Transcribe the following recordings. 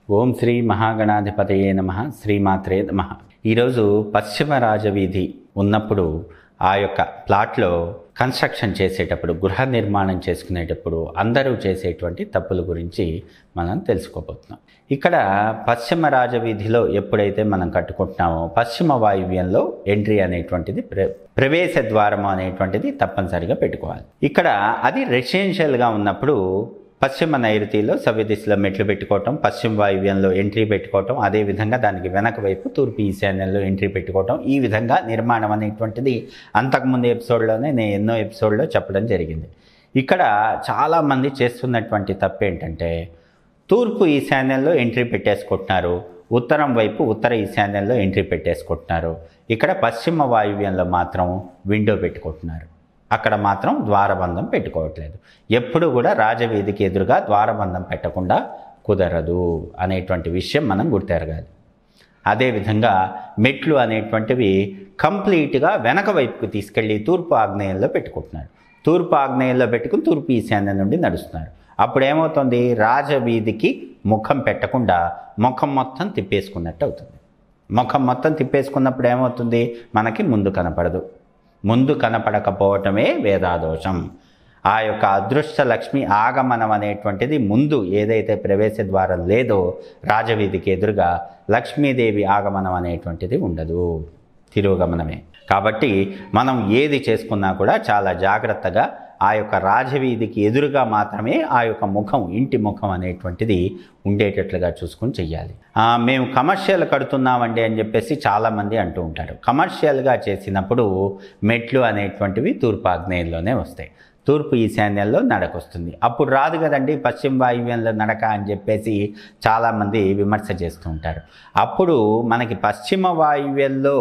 ఓం శ్రీ మహాగణాధిపతయే నమ శ్రీమాత్రే నమ ఈరోజు పశ్చిమ రాజవీధి ఉన్నప్పుడు ఆ యొక్క ప్లాట్లో కన్స్ట్రక్షన్ చేసేటప్పుడు గృహ నిర్మాణం చేసుకునేటప్పుడు అందరూ చేసేటువంటి తప్పుల గురించి మనం తెలుసుకోబోతున్నాం ఇక్కడ పశ్చిమ రాజవీధిలో ఎప్పుడైతే మనం కట్టుకుంటున్నామో పశ్చిమ వాయువ్యంలో ఎంట్రీ అనేటువంటిది ప్ర ప్రవేశ ద్వారం అనేటువంటిది తప్పనిసరిగా పెట్టుకోవాలి ఇక్కడ అది రెసిడెన్షియల్గా ఉన్నప్పుడు పశ్చిమ నైరుతిలో సవ్య దిశలో మెట్లు పెట్టుకోవటం పశ్చిమ వాయువ్యంలో ఎంట్రీ పెట్టుకోవటం అదేవిధంగా దానికి వెనక వైపు తూర్పు ఈశాన్యంలో ఎంట్రీ పెట్టుకోవటం ఈ విధంగా నిర్మాణం అనేటువంటిది అంతకుముందు ఎపిసోడ్లోనే నేను ఎన్నో ఎపిసోడ్లో చెప్పడం జరిగింది ఇక్కడ చాలామంది చేస్తున్నటువంటి తప్పు ఏంటంటే తూర్పు ఈశాన్యంలో ఎంట్రీ పెట్టేసుకుంటున్నారు ఉత్తరం వైపు ఉత్తర ఈశాన్యంలో ఎంట్రీ పెట్టేసుకుంటున్నారు ఇక్కడ పశ్చిమ వాయువ్యంలో మాత్రం విండో పెట్టుకుంటున్నారు అక్కడ మాత్రం ద్వారబంధం పెట్టుకోవట్లేదు ఎప్పుడు కూడా రాజవీధికి ఎదురుగా ద్వారబంధం పెట్టకుండా కుదరదు అనేటువంటి విషయం మనం గుర్తెరగాలి అదేవిధంగా మెట్లు అనేటువంటివి కంప్లీట్గా వెనక వైపుకు తీసుకెళ్ళి తూర్పు ఆగ్నేయంలో పెట్టుకుంటున్నారు తూర్పు ఆగ్నేయంలో పెట్టుకుని తూర్పు ఈశాన్యం నుండి నడుస్తున్నారు అప్పుడు ఏమవుతుంది రాజవీధికి ముఖం పెట్టకుండా ముఖం మొత్తం తిప్పేసుకున్నట్టు అవుతుంది ముఖం మొత్తం తిప్పేసుకున్నప్పుడు ఏమవుతుంది మనకి ముందు కనపడదు ముందు కనపడకపోవటమే వేదాదోషం ఆ యొక్క అదృష్ట లక్ష్మి ఆగమనం అనేటువంటిది ముందు ఏదైతే ప్రవేశ ద్వారం లేదో రాజవీధికి ఎదురుగా లక్ష్మీదేవి ఆగమనం అనేటువంటిది ఉండదు తిరోగమనమే కాబట్టి మనం ఏది చేసుకున్నా కూడా చాలా జాగ్రత్తగా ఆ యొక్క రాజవీధికి ఎదురుగా మాత్రమే ఆ యొక్క ముఖం ఇంటి ముఖం అనేటువంటిది ఉండేటట్లుగా చూసుకుని చెయ్యాలి ఆ, మేము కమర్షియల్ కడుతున్నామండి అని చెప్పేసి చాలామంది అంటూ ఉంటారు కమర్షియల్గా చేసినప్పుడు మెట్లు అనేటువంటివి తూర్పు ఆగ్నేయంలోనే వస్తాయి తూర్పు ఈశాన్యంలో నడక వస్తుంది అప్పుడు రాదు కదండి పశ్చిమ వాయువ్యంలో నడక అని చెప్పేసి చాలామంది విమర్శ చేస్తూ ఉంటారు అప్పుడు మనకి పశ్చిమ వాయువ్యంలో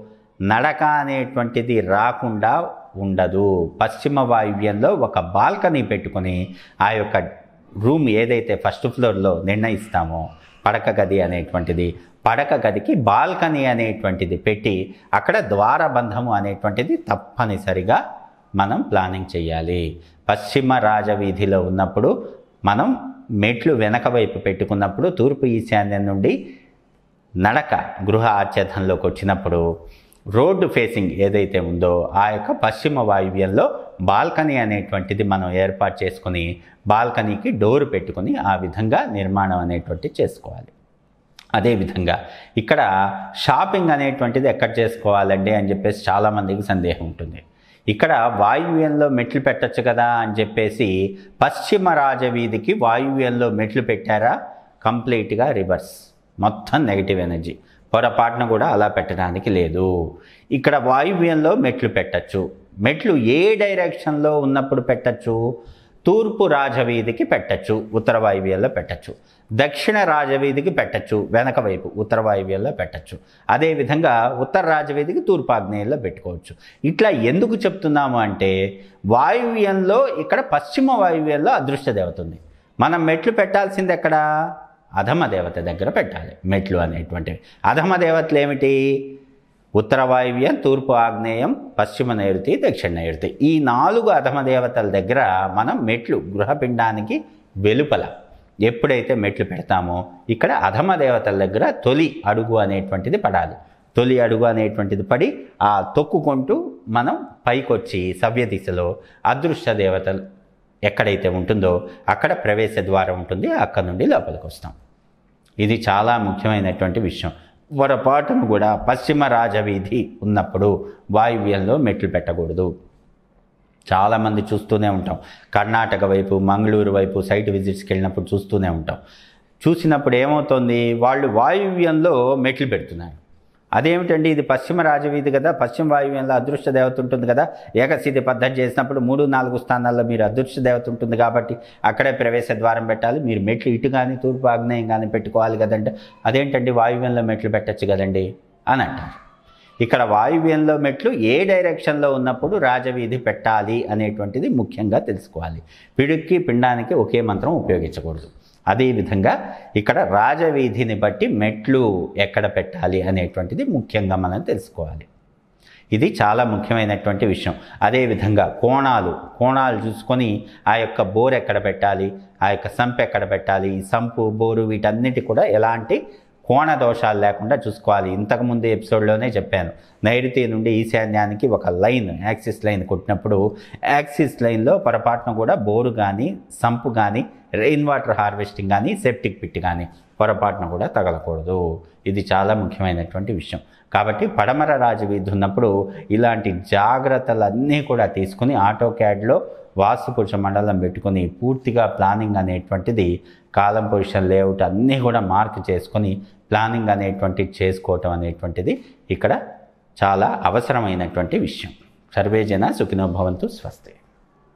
నడక అనేటువంటిది రాకుండా ఉండదు పశ్చిమ వాయువ్యంలో ఒక బాల్కనీ పెట్టుకొని ఆ యొక్క రూమ్ ఏదైతే ఫస్ట్ ఫ్లోర్లో నిర్ణయిస్తామో పడక గది అనేటువంటిది పడక గదికి బాల్కనీ అనేటువంటిది పెట్టి అక్కడ ద్వారబంధము అనేటువంటిది తప్పనిసరిగా మనం ప్లానింగ్ చేయాలి పశ్చిమ రాజవీధిలో ఉన్నప్పుడు మనం మెట్లు వెనక వైపు పెట్టుకున్నప్పుడు తూర్పు ఈశాన్యం నుండి నడక గృహ ఆచ్ఛేదంలోకి వచ్చినప్పుడు రోడ్డు ఫేసింగ్ ఏదైతే ఉందో ఆ యొక్క పశ్చిమ వాయువ్యంలో బాల్కనీ అనేటువంటిది మనం ఏర్పాటు చేసుకుని బాల్కనీకి డోర్ పెట్టుకుని ఆ విధంగా నిర్మాణం అనేటువంటి చేసుకోవాలి అదేవిధంగా ఇక్కడ షాపింగ్ అనేటువంటిది ఎక్కడ చేసుకోవాలండి అని చెప్పేసి చాలామందికి సందేహం ఉంటుంది ఇక్కడ వాయువ్యంలో మెట్లు పెట్టచ్చు కదా అని చెప్పేసి పశ్చిమ రాజవీధికి వాయువ్యంలో మెట్లు పెట్టారా కంప్లీట్గా రివర్స్ మొత్తం నెగిటివ్ ఎనర్జీ పొరపాటున కూడా అలా పెట్టడానికి లేదు ఇక్కడ వాయువ్యంలో మెట్లు పెట్టచ్చు మెట్లు ఏ డైరెక్షన్లో ఉన్నప్పుడు పెట్టచ్చు తూర్పు రాజవీధికి పెట్టచ్చు ఉత్తర వాయువ్యంలో పెట్టచ్చు దక్షిణ రాజవీధికి పెట్టచ్చు వెనక వైపు ఉత్తర వాయువ్యంలో పెట్టచ్చు అదేవిధంగా ఉత్తర రాజవీధికి తూర్పు ఆగ్నేయంలో పెట్టుకోవచ్చు ఇట్లా ఎందుకు చెప్తున్నాము అంటే వాయువ్యంలో ఇక్కడ పశ్చిమ వాయువ్యంలో అదృష్ట దేవత ఉంది మనం మెట్లు పెట్టాల్సింది ఎక్కడ అధమ దేవత దగ్గర పెట్టాలి మెట్లు అనేటువంటివి అధమ దేవతలు ఏమిటి ఉత్తర వాయువ్యం తూర్పు ఆగ్నేయం పశ్చిమ నైరుతి దక్షిణ నైరుతి ఈ నాలుగు అధమ దేవతల దగ్గర మనం మెట్లు గృహపిండానికి వెలుపల ఎప్పుడైతే మెట్లు పెడతామో ఇక్కడ అధమ దేవతల దగ్గర తొలి అడుగు అనేటువంటిది పడాలి తొలి అడుగు అనేటువంటిది పడి ఆ తొక్కుకుంటూ మనం పైకొచ్చి సవ్య దిశలో అదృష్ట దేవతలు ఎక్కడైతే ఉంటుందో అక్కడ ప్రవేశ ద్వారం ఉంటుంది అక్కడ నుండి లోపలికి వస్తాం ఇది చాలా ముఖ్యమైనటువంటి విషయం పొరపాటును కూడా పశ్చిమ రాజవీధి ఉన్నప్పుడు వాయువ్యంలో మెట్లు పెట్టకూడదు చాలామంది చూస్తూనే ఉంటాం కర్ణాటక వైపు మంగళూరు వైపు సైట్ విజిట్స్కి వెళ్ళినప్పుడు చూస్తూనే ఉంటాం చూసినప్పుడు ఏమవుతుంది వాళ్ళు వాయువ్యంలో మెట్లు పెడుతున్నారు అదేమిటండి ఇది పశ్చిమ రాజవీధి కదా పశ్చిమ వాయువ్యంలో అదృష్ట దేవత ఉంటుంది కదా ఏకస్థితి పద్ధతి చేసినప్పుడు మూడు నాలుగు స్థానాల్లో మీరు అదృష్ట దేవత ఉంటుంది కాబట్టి అక్కడే ప్రవేశ ద్వారం పెట్టాలి మీరు మెట్లు ఇటు కానీ తూర్పు ఆగ్నేయం కానీ పెట్టుకోవాలి కదంటే అదేంటండి వాయువ్యంలో మెట్లు పెట్టచ్చు కదండి అని అంటారు ఇక్కడ వాయువ్యంలో మెట్లు ఏ డైరెక్షన్లో ఉన్నప్పుడు రాజవీధి పెట్టాలి అనేటువంటిది ముఖ్యంగా తెలుసుకోవాలి పిడుక్కి పిండానికి ఒకే మంత్రం ఉపయోగించకూడదు అదేవిధంగా ఇక్కడ రాజవీధిని బట్టి మెట్లు ఎక్కడ పెట్టాలి అనేటువంటిది ముఖ్యంగా మనం తెలుసుకోవాలి ఇది చాలా ముఖ్యమైనటువంటి విషయం అదేవిధంగా కోణాలు కోణాలు చూసుకొని ఆ యొక్క బోర్ ఎక్కడ పెట్టాలి ఆ యొక్క సంపు ఎక్కడ పెట్టాలి ఈ సంపు బోరు వీటన్నిటి కూడా ఎలాంటి కోణ దోషాలు లేకుండా చూసుకోవాలి ఇంతకుముందు ఎపిసోడ్లోనే చెప్పాను నైరుతి నుండి ఈశాన్యానికి ఒక లైన్ యాక్సిస్ లైన్ కొట్టినప్పుడు యాక్సిస్ లైన్లో పొరపాటున కూడా బోరు కానీ సంపు కానీ రెయిన్ వాటర్ హార్వెస్టింగ్ కానీ సెప్టిక్ పిట్ కానీ పొరపాటున కూడా తగలకూడదు ఇది చాలా ముఖ్యమైనటువంటి విషయం కాబట్టి పడమర రాజవీధి ఉన్నప్పుడు ఇలాంటి జాగ్రత్తలన్నీ కూడా తీసుకుని ఆటో క్యాడ్లో వాస్తుపురుష మండలం పెట్టుకొని పూర్తిగా ప్లానింగ్ అనేటువంటిది కాలం పొజిషన్ లేఅవుట్ అన్నీ కూడా మార్క్ చేసుకొని ప్లానింగ్ అనేటువంటిది చేసుకోవటం అనేటువంటిది ఇక్కడ చాలా అవసరమైనటువంటి విషయం సర్వేజన సుఖినో భవంతు స్వస్తి